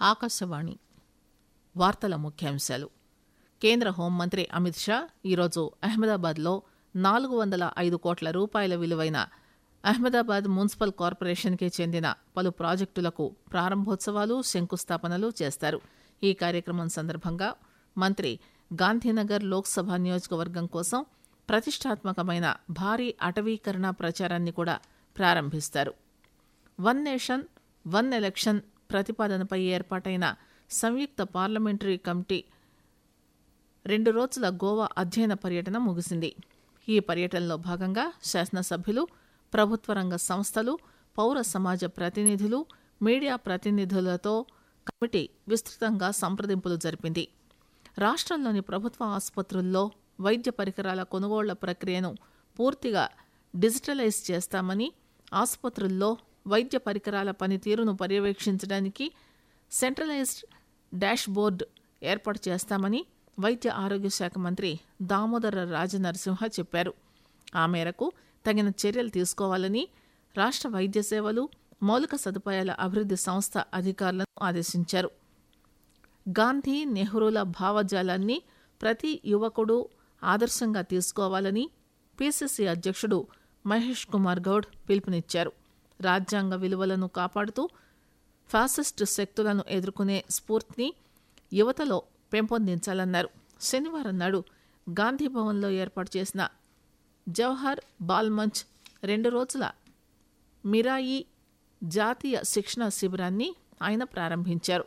ఆకాశవాణి వార్తల ముఖ్యాంశాలు కేంద్ర హోంమంత్రి అమిత్ షా ఈరోజు అహ్మదాబాద్లో నాలుగు వందల ఐదు కోట్ల రూపాయల విలువైన అహ్మదాబాద్ మున్సిపల్ కార్పొరేషన్కి చెందిన పలు ప్రాజెక్టులకు ప్రారంభోత్సవాలు శంకుస్థాపనలు చేస్తారు ఈ కార్యక్రమం సందర్భంగా మంత్రి గాంధీనగర్ లోక్సభ నియోజకవర్గం కోసం ప్రతిష్టాత్మకమైన భారీ అటవీకరణ ప్రచారాన్ని కూడా ప్రారంభిస్తారు వన్ నేషన్ వన్ ఎలక్షన్ ప్రతిపాదనపై ఏర్పాటైన సంయుక్త పార్లమెంటరీ కమిటీ రెండు రోజుల గోవా అధ్యయన పర్యటన ముగిసింది ఈ పర్యటనలో భాగంగా శాసనసభ్యులు ప్రభుత్వ రంగ సంస్థలు పౌర సమాజ ప్రతినిధులు మీడియా ప్రతినిధులతో కమిటీ విస్తృతంగా సంప్రదింపులు జరిపింది రాష్ట్రంలోని ప్రభుత్వ ఆసుపత్రుల్లో వైద్య పరికరాల కొనుగోళ్ల ప్రక్రియను పూర్తిగా డిజిటలైజ్ చేస్తామని ఆసుపత్రుల్లో వైద్య పరికరాల పనితీరును పర్యవేక్షించడానికి సెంట్రలైజ్డ్ డాష్ బోర్డు ఏర్పాటు చేస్తామని వైద్య ఆరోగ్య శాఖ మంత్రి దామోదర రాజనరసింహ చెప్పారు ఆ మేరకు తగిన చర్యలు తీసుకోవాలని రాష్ట్ర వైద్య సేవలు మౌలిక సదుపాయాల అభివృద్ధి సంస్థ అధికారులను ఆదేశించారు గాంధీ నెహ్రూల భావజాలాన్ని ప్రతి యువకుడు ఆదర్శంగా తీసుకోవాలని పిసిసి అధ్యక్షుడు మహేష్ కుమార్ గౌడ్ పిలుపునిచ్చారు రాజ్యాంగ విలువలను కాపాడుతూ ఫాసిస్టు శక్తులను ఎదుర్కొనే స్ఫూర్తిని యువతలో పెంపొందించాలన్నారు శనివారం నాడు గాంధీ భవన్లో ఏర్పాటు చేసిన జవహర్ బాల్ మంచ్ రెండు రోజుల మిరాయి జాతీయ శిక్షణ శిబిరాన్ని ఆయన ప్రారంభించారు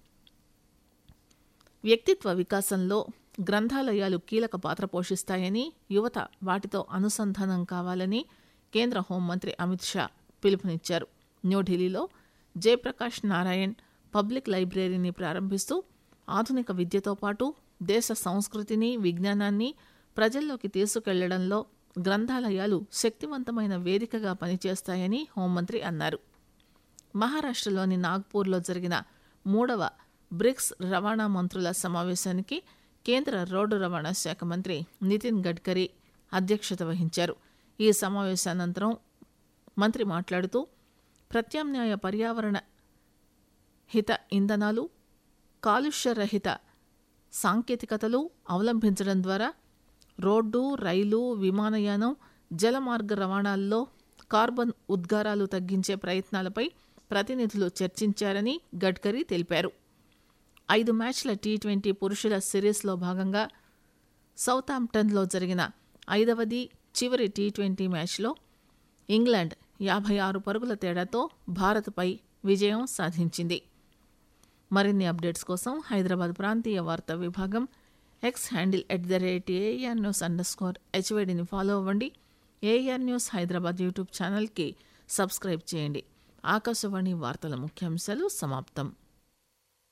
వ్యక్తిత్వ వికాసంలో గ్రంథాలయాలు కీలక పాత్ర పోషిస్తాయని యువత వాటితో అనుసంధానం కావాలని కేంద్ర హోంమంత్రి అమిత్ షా పిలుపునిచ్చారు న్యూఢిల్లీలో జయప్రకాష్ నారాయణ్ పబ్లిక్ లైబ్రరీని ప్రారంభిస్తూ ఆధునిక విద్యతో పాటు దేశ సంస్కృతిని విజ్ఞానాన్ని ప్రజల్లోకి తీసుకెళ్లడంలో గ్రంథాలయాలు శక్తివంతమైన వేదికగా పనిచేస్తాయని హోంమంత్రి అన్నారు మహారాష్టలోని నాగ్పూర్లో జరిగిన మూడవ బ్రిక్స్ రవాణా మంత్రుల సమావేశానికి కేంద్ర రోడ్డు రవాణా శాఖ మంత్రి నితిన్ గడ్కరీ అధ్యక్షత వహించారు ఈ సమావేశానంతరం మంత్రి మాట్లాడుతూ ప్రత్యామ్నాయ పర్యావరణ హిత ఇంధనాలు కాలుష్యరహిత సాంకేతికతలు అవలంబించడం ద్వారా రోడ్డు రైలు విమానయానం జలమార్గ రవాణాల్లో కార్బన్ ఉద్గారాలు తగ్గించే ప్రయత్నాలపై ప్రతినిధులు చర్చించారని గడ్కరీ తెలిపారు ఐదు మ్యాచ్ల టీ ట్వంటీ పురుషుల సిరీస్లో భాగంగా సౌతాంప్టన్లో జరిగిన ఐదవది చివరి టీ ట్వంటీ మ్యాచ్లో ఇంగ్లాండ్ యాభై ఆరు పరుగుల తేడాతో భారత్పై విజయం సాధించింది మరిన్ని అప్డేట్స్ కోసం హైదరాబాద్ ప్రాంతీయ వార్తా విభాగం X handle at the rate AR news underscore హెచ్వేడిని ఫాలో అవ్వండి ఏఆర్ న్యూస్ హైదరాబాద్ యూట్యూబ్ ఛానల్కి సబ్స్క్రైబ్ చేయండి ఆకాశవాణి వార్తల ముఖ్యాంశాలు సమాప్తం